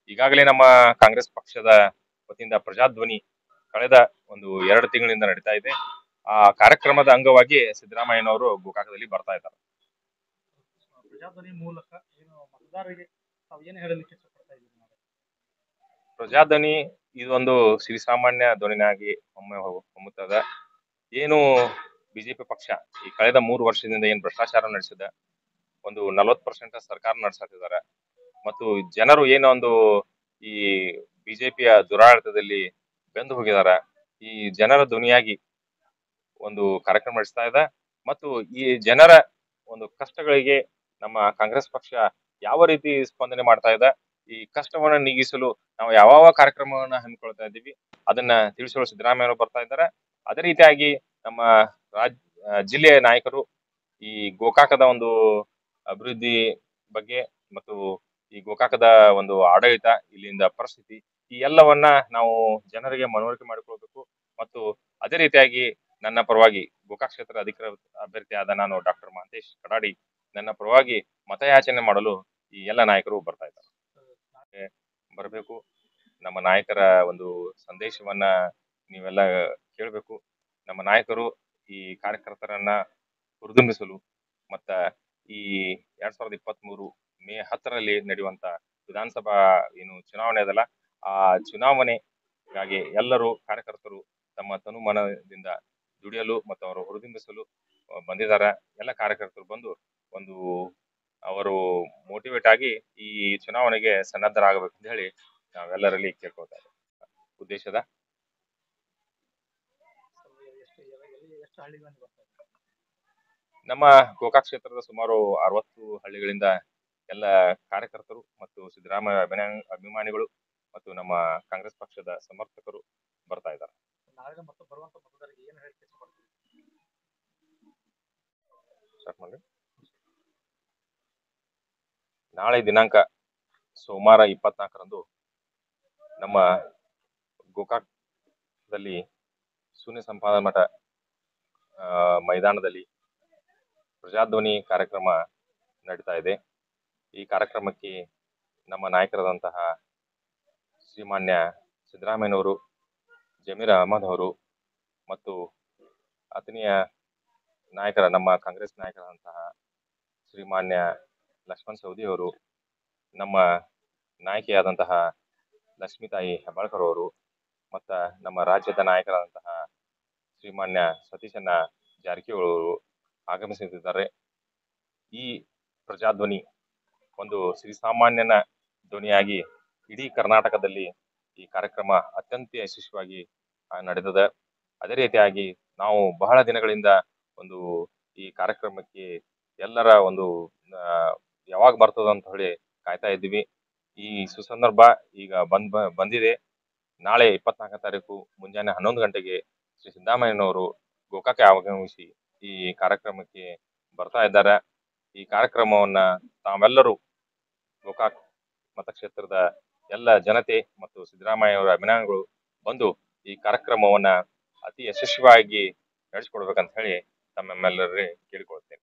ಈಗಾಗಲೇ ನಮ್ಮ ಕಾಂಗ್ರೆಸ್ ಪಕ್ಷದ ವತಿಯಿಂದ ಪ್ರಜಾಧ್ವನಿ ಕಳೆದ ಒಂದು ಎರಡು ತಿಂಗಳಿಂದ ನಡೀತಾ ಇದೆ ಆ ಕಾರ್ಯಕ್ರಮದ ಅಂಗವಾಗಿ ಸಿದ್ದರಾಮಯ್ಯನವರು ಗೋಕಾಕದಲ್ಲಿ ಬರ್ತಾ ಇದ್ದಾರೆ ಪ್ರಜಾಧ್ವನಿ ಮೂಲಕ ಏನು ಮತದಾರರಿಗೆ ತಾವು ಏನು ಹೇಳಲಿಕ್ಕೆ ಇಷ್ಟಪಡ್ತಾ ಇದ್ದೀರಿ ನಾವು? ಪ್ರಜಾಧ್ವನಿ ಇದೊಂದು ಶ್ರೀಸಾಮಾನ್ಯ ಧ್ವನಿನಾಗಿ ಒಮ್ಮೆ ಹೊ- ಹೊಮ್ಮುತ್ತದೆ ಏನು ಬಿಜೆಪಿ ಪಕ್ಷ ಈ ಕಳೆದ ಮೂರು ವರ್ಷದಿಂದ ಏನು ಭ್ರಷ್ಟಾಚಾರ ನಡೆಸಿದ ಒಂದು ನಲವತ್ತು ಪರ್ಸೆಂಟ್ ಸರ್ಕಾರ ನಡೆಸತ್ತಿದ್ದಾರೆ ಮತ್ತು ಜನರು ಏನೋ ಒಂದು ಈ ಬಿಜೆಪಿಯ ದುರಾಡಳಿತದಲ್ಲಿ ಬೆಂದು ಹೋಗಿದಾರ ಈ ಜನರ ಧ್ವನಿಯಾಗಿ ಒಂದು ಕಾರ್ಯಕ್ರಮ ನಡೆಸ್ತಾ ಇದೆ ಮತ್ತು ಈ ಜನರ ಒಂದು ಕಷ್ಟಗಳಿಗೆ ನಮ್ಮ ಕಾಂಗ್ರೆಸ್ ಪಕ್ಷ ಯಾವ ರೀತಿ ಸ್ಪಂದನೆ ಮಾಡ್ತಾ ಇದೆ ಈ ಕಷ್ಟವನ್ನ ನೀಗಿಸಲು ನಾವು ಯಾವ ಕಾರ್ಯಕ್ರಮವನ್ನ ಹಮ್ಮಿಕೊಳ್ತಾ ಇದ್ದೀವಿ ಅದನ್ನ ತಿಳಿಸಲು ಸಿದ್ದರಾಮಯ್ಯವರು ಬರ್ತಾ ಇದ್ದಾರೆ ಅದೇ ರೀತಿಯಾಗಿ ನಮ್ಮ ರಾಜ್ ಆ, ಜಿಲ್ಲೆಯ ನಾಯಕರು ಈ ಗೋಕಾಕದ ಒಂದು ಅಭಿವೃದ್ಧಿ ಬಗ್ಗೆ ಮತ್ತು ಈ ಗೋಕಾಕದ ಒಂದು ಆಡಳಿತ ಇಲ್ಲಿಂದ ಪರಿಸ್ಥಿತಿ ಈ ಎಲ್ಲವನ್ನ ನಾವು ಜನರಿಗೆ ಮನವರಿಕೆ ಮಾಡಿಕೊಳ್ಬೇಕು ಮತ್ತು ಅದೇ ರೀತಿಯಾಗಿ ನನ್ನ ಪರವಾಗಿ ಗೋಕಾಕ್ ಕ್ಷೇತ್ರ ಅಧಿಕೃತ ಅಭ್ಯರ್ಥಿಯಾದ ನಾನು ಡಾಕ್ಟರ್ ಮಹಂತೇಶ್ ಕಡಾಡಿ ನನ್ನ ಪರವಾಗಿ ಮತಯಾಚನೆ ಮಾಡಲು ಈ ಎಲ್ಲ ನಾಯಕರು ಬರ್ತಾ ಇದ್ದಾರೆ ಬರಬೇಕು ನಮ್ಮ ನಾಯಕರ ಒಂದು ಸಂದೇಶವನ್ನ ನೀವೆಲ್ಲ ಕೇಳಬೇಕು ನಮ್ಮ ನಾಯಕರು ಈ ಕಾರ್ಯಕರ್ತರನ್ನ ಹುರಿದುಂಬಿಸಲು ಮತ್ತ ಈ ಎರಡ್ ಸಾವಿರದ ಇಪ್ಪತ್ತ್ ಮೂರು ಮೇ ಹತ್ತರಲ್ಲಿ ನಡೆಯುವಂತ ವಿಧಾನಸಭಾ ಏನು ಚುನಾವಣೆ ಅದಲ್ಲ ಆ ಚುನಾವಣೆಗಾಗಿ ಎಲ್ಲರೂ ಕಾರ್ಯಕರ್ತರು ತಮ್ಮ ತನುಮನದಿಂದ ದುಡಿಯಲು ಮತ್ತು ಅವರು ಹುರಿದುಂಬಿಸಲು ಆ, ಬಂದಿದ್ದಾರೆ ಎಲ್ಲ ಕಾರ್ಯಕರ್ತರು ಬಂದು ಒಂದು ಅವರು ಮೋಟಿವೇಟ್ ಆಗಿ ಈ ಚುನಾವಣೆಗೆ ಸನ್ನದ್ಧರಾಗಬೇಕು ಅಂತ ಹೇಳಿ ನಾವೆಲ್ಲರಲ್ಲಿ ಕೇಳ್ಕೊಳ್ತಾ ಇದ್ದೇವೆ ಉದ್ದೇಶದ ಎಷ್ಟು ಎಲ್ಲಿ- ಎಷ್ಟು ಹಳ್ಳಿಗಳನ್ನು ಬರ್ತಾ ಇದೆ ನಮ್ಮ ಗೋಕಾಕ್ ಕ್ಷೇತ್ರದ ಸುಮಾರು ಅರವತ್ತು ಹಳ್ಳಿಗಳಿಂದ ಎಲ್ಲ ಕಾರ್ಯಕರ್ತರು ಮತ್ತು ಸಿದ್ದರಾಮಯ್ಯ ಅಭಿನಾ- ಅಭಿಮಾನಿಗಳು ಮತ್ತು ನಮ್ಮ ಕಾಂಗ್ರೆಸ್ ಪಕ್ಷದ ಸಮರ್ಥಕರು ಬರ್ತಾ ಇದ್ದಾರೆ ನಾಳೆ ಮತ್ತು ಬರುವಂತ ಮತದಾರರಿಗೆ ಏನು ಹೇಳಲಿಕ್ಕೆ ಇಷ್ಟಪಡ್ತೀವಿ ಸ್ಟಾರ್ಟ್ ಮಾಡಿ ನಾಳೆ ದಿನಾಂಕ ಸೋಮವಾರ ಇಪ್ಪತ್ನಾಲ್ಕರಂದು ನಮ್ಮ ಗೋಕಾಕ್ದಲ್ಲಿ ಶೂನ್ಯ ಸಂಪಾದನಾ ಮಠ ಆ, ಮೈದಾನದಲ್ಲಿ ಪ್ರಜಾಧ್ವನಿ ಕಾರ್ಯಕ್ರಮ ನಡೀತಾ ಇದೆ ಈ ಕಾರ್ಯಕ್ರಮಕ್ಕೆ ನಮ್ಮ ನಾಯಕರಾದಂತಹ ಶ್ರೀಮಾನ್ಯ ಸಿದ್ದರಾಮಯ್ಯನವರು ಜಮೀರ್ ಅಹಮದ್ ಅವರು ಮತ್ತು ಆತನಿಯ ನಾಯಕರ ನಮ್ಮ ಕಾಂಗ್ರೆಸ್ ನಾಯಕರಾದಂತಹ ಶ್ರೀಮಾನ್ಯ ಲಕ್ಷ್ಮಣ್ ಸವದಿ ಅವರು ನಮ್ಮ ನಾಯಕಿಯಾದಂತಹ ಲಕ್ಷ್ಮೀತಾಯಿ ಹೆಬ್ಬಾಳ್ಕರ್ ಅವರು ಮತ್ತು ನಮ್ಮ ರಾಜ್ಯದ ನಾಯಕರಾದಂತಹ ಶ್ರೀಮಾನ್ಯ ಸತೀಶಣ್ಣ ಜಾರಕಿಹೊಳಿ ಅವರು ಆಗಮಿಸುತ್ತಿದ್ದಾರೆ ಈ ಪ್ರಜಾಧ್ವನಿ ಒಂದು ಶ್ರೀಸಾಮಾನ್ಯನ ಧ್ವನಿಯಾಗಿ ಇಡೀ ಕರ್ನಾಟಕದಲ್ಲಿ ಈ ಕಾರ್ಯಕ್ರಮ ಅತ್ಯಂತ ಯಶಸ್ವಿಯಾಗಿ ಆ, ನಡೆದಿದೆ ಅದೇ ರೀತಿಯಾಗಿ ನಾವು ಬಹಳ ದಿನಗಳಿಂದ ಒಂದು ಈ ಕಾರ್ಯಕ್ರಮಕ್ಕೆ ಎಲ್ಲರ ಒಂದು ಆ, ಯಾವಾಗ ಬರ್ತದ ಅಂತ ಹೇಳಿ ಕಾಯ್ತಾ ಇದ್ದೀವಿ ಈ ಸುಸಂದರ್ಭ ಈಗ ಬಂದ್ ಬ- ಬಂದಿದೆ ನಾಳೆ ಇಪ್ಪತ್ನಾಲ್ಕನೇ ತಾರೀಕು ಮುಂಜಾನೆ ಹನ್ನೊಂದು ಗಂಟೆಗೆ ಶ್ರೀ ಸಿದ್ದರಾಮಯ್ಯನವರು ಗೋಕಾಕ್ಕೆ ಆಗಮಿಸಿ ಈ ಕಾರ್ಯಕ್ರಮಕ್ಕೆ ಬರ್ತಾ ಇದ್ದಾರೆ ಈ ಕಾರ್ಯಕ್ರಮವನ್ನ ತಾವೆಲ್ಲರೂ ಗೋಕಾಕ್ ಮತಕ್ಷೇತ್ರದ ಎಲ್ಲ ಜನತೆ ಮತ್ತು ಸಿದ್ದರಾಮಯ್ಯ ಅವರ ಅಭಿಮಾನಿಗಳು ಬಂದು ಈ ಕಾರ್ಯಕ್ರಮವನ್ನ ಅತಿ ಯಶಸ್ವಿಯಾಗಿ ನಡೆಸಿಕೊಡ್ಬೇಕಂತ ಹೇಳಿ ತಮ್ಮೆಲ್ಲರಲ್ಲಿ ಕೇಳಿಕೊಳ್ತೇನೆ